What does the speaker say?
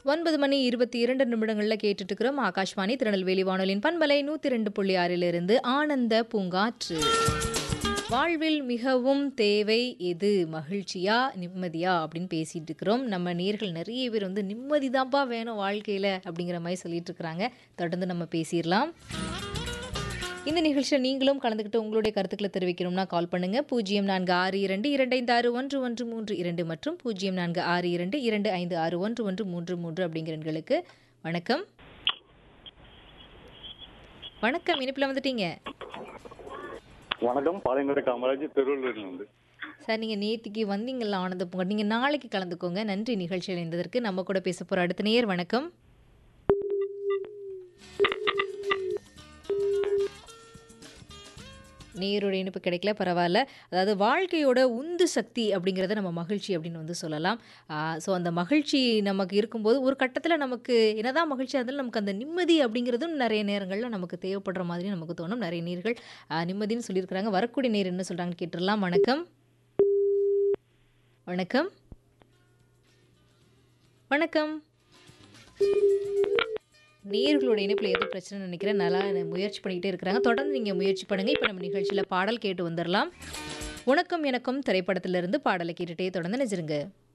ஒன்பது மணி இருபத்தி இரண்டு நிமிடங்களில் கேட்டுட்டு இருக்கிறோம் ஆகாஷ்வாணி திருநெல்வேலி வானொலியின் பண்பலை நூற்றி ரெண்டு புள்ளி ஆறிலிருந்து ஆனந்த பூங்காற்று வாழ்வில் மிகவும் தேவை எது மகிழ்ச்சியா நிம்மதியா அப்படின்னு பேசிட்டு இருக்கிறோம் நம்ம நேர்கள் நிறைய பேர் வந்து நிம்மதி தான்ப்பா வேணும் வாழ்க்கையில் அப்படிங்கிற மாதிரி சொல்லிட்டு இருக்கிறாங்க தொடர்ந்து நம்ம பேசிடலாம் இந்த நிகழ்ச்சியில் நீங்களும் கலந்துக்கிட்டு உங்களுடைய கருத்துக்களை தெரிவிக்கணும்னா கால் பண்ணுங்க பூஜ்ஜியம் நான்கு ஆறு இரண்டு இரண்டு ஐந்து ஆறு ஒன்று ஒன்று மூன்று இரண்டு மற்றும் பூஜ்ஜியம் நான்கு ஆறு இரண்டு இரண்டு ஐந்து ஆறு ஒன்று ஒன்று மூன்று மூன்று அப்படிங்கிற எண்களுக்கு வணக்கம் வணக்கம் இனிப்பில் வந்துட்டீங்க வணக்கம் பாளையங்கோட்டை காமராஜ் திருவள்ளூர்ல இருந்து சார் நீங்கள் நேத்திக்கு வந்தீங்கல்ல ஆனந்த பூங்கா நீங்கள் நாளைக்கு கலந்துக்கோங்க நன்றி நிகழ்ச்சியில் இருந்ததற்கு நம்ம கூட பேச போகிற அடுத்த நேயர் வணக்கம் நேரோட இனிப்பு கிடைக்கல பரவாயில்ல அதாவது வாழ்க்கையோட உந்து சக்தி அப்படிங்கிறத நம்ம மகிழ்ச்சி அப்படின்னு வந்து சொல்லலாம் ஸோ அந்த மகிழ்ச்சி நமக்கு இருக்கும்போது ஒரு கட்டத்தில் நமக்கு என்னதான் மகிழ்ச்சியாக இருந்தாலும் நமக்கு அந்த நிம்மதி அப்படிங்கிறதும் நிறைய நேரங்களில் நமக்கு தேவைப்படுற மாதிரி நமக்கு தோணும் நிறைய நேர்கள் ஆ, நிம்மதின்னு சொல்லியிருக்கிறாங்க வரக்கூடிய நேர் என்ன சொல்கிறாங்கன்னு கேட்டுடலாம் வணக்கம் வணக்கம் வணக்கம் நேர்களோட இணைப்பில் எதுவும் பிரச்சனை நினைக்கிறேன் நல்லா முயற்சி பண்ணிக்கிட்டே இருக்கிறாங்க தொடர்ந்து நீங்கள் முயற்சி பண்ணுங்கள் இப்போ நம்ம நிகழ்ச்சியில் பாடல் கேட்டு வந்துடலாம் உனக்கும் எனக்கும் திரைப்படத்திலிருந்து பாடலை கேட்டுகிட்டே தொடர்ந்து நினைச்சிருங்க